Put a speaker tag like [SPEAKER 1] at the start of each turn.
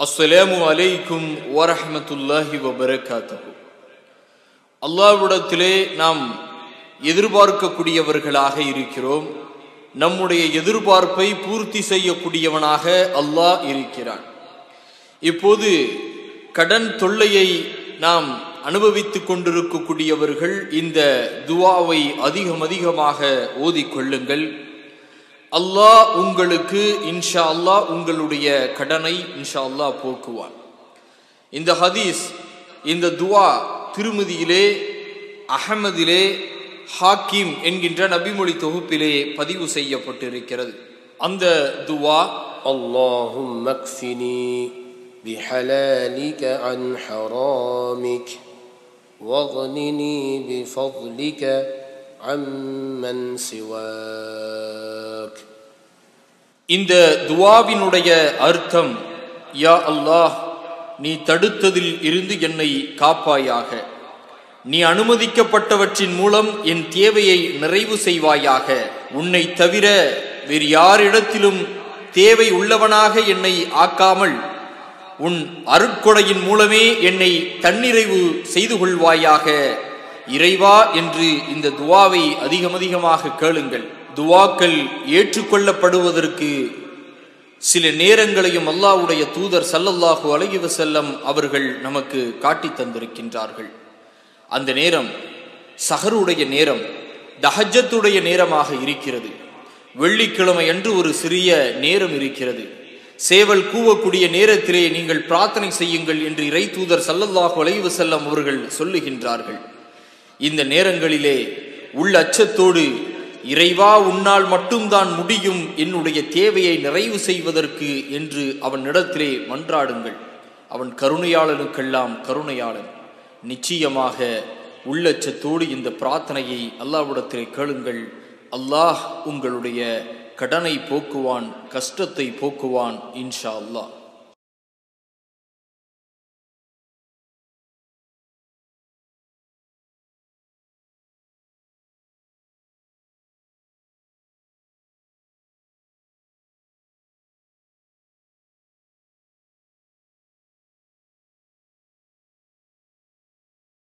[SPEAKER 1] அஸ்ஸலாமு அலைக்கும் வரஹ்மத்துல்லாஹி வபரகாத்துஹு அல்லாஹ்விடத்திலே நாம் எதிர்பார்க்கக்கூடியவர்களாக இருக்கிறோம் நம்முடைய எதிர்பார்ப்பை பூர்த்தி செய்யக்கூடியவனாக அல்லாஹ் இருக்கிறான் இப்போது கடன் தொல்லையை நாம் அனுபவித்துக் கொண்டிருக்கக்கூடியவர்கள் இந்த துவாவை அதிகம் அதிகமாக ஓதிக்கொள்ளுங்கள் அல்லாஹ் உங்களுக்கு இன்ஷா அல்லாஹ் உங்களுடைய கடனை இன்ஷா அல்லாஹ் போக்குவான் இந்த ஹதீஸ் இந்த துவா திருமதியிலே அகமதிலே ஹாக்கிம் என்கின்ற நபிமொழி தொகுப்பிலே பதிவு செய்யப்பட்டிருக்கிறது அந்த துவா
[SPEAKER 2] اللهم اكفني بحلالك عن حرامك واغنني بفضلك عمن سواك
[SPEAKER 1] இந்த துவாவினுடைய அர்த்தம் யா அல்லாஹ் நீ தடுத்ததில் இருந்து என்னை காப்பாயாக நீ அனுமதிக்கப்பட்டவற்றின் மூலம் என் தேவையை நிறைவு செய்வாயாக உன்னை தவிர வேறு யாரிடத்திலும் தேவை உள்ளவனாக என்னை ஆக்காமல் உன் அருட்கொடையின் மூலமே என்னை தன்னிறைவு செய்து கொள்வாயாக இறைவா என்று இந்த துவாவை அதிகம் அதிகமாக கேளுங்கள் துவாக்கள் ஏற்றுக்கொள்ளப்படுவதற்கு சில நேரங்களையும் அல்லாஹ்வுடைய தூதர் சல்லல்லாஹு அலைஹி வஸல்லம் அவர்கள் நமக்கு காட்டித் தந்திருக்கின்றார்கள் அந்த நேரம் சஹருடைய நேரம் தஹஜத்துடைய நேரமாக இருக்கிறது வெள்ளிக்கிழமை அன்று ஒரு சிறிய நேரம் இருக்கிறது சேவல் கூவக்கூடிய நேரத்திலே நீங்கள் பிரார்த்தனை செய்யுங்கள் என்று இறை தூதர் சல்லல்லாஹு அலைஹி வஸல்லம் அவர்கள் சொல்லுகின்றார்கள் இந்த நேரங்களிலே உள்ள அச்சத்தோடு இறைவா உன்னால் மட்டும்தான் முடியும் என்னுடைய தேவையை நிறைவு செய்வதற்கு என்று அவனிடத்திலே மன்றாடுங்கள் அவன் கருணையாளனுக்கெல்லாம் கருணையாளன் நிச்சயமாக உள்ளச்சத்தோடு இந்த பிரார்த்தனையை அல்லாஹ்விடத்திலே கேளுங்கள் அல்லாஹ் உங்களுடைய கடனை போக்குவான் கஷ்டத்தை போக்குவான் இன்ஷா அல்லாஹ்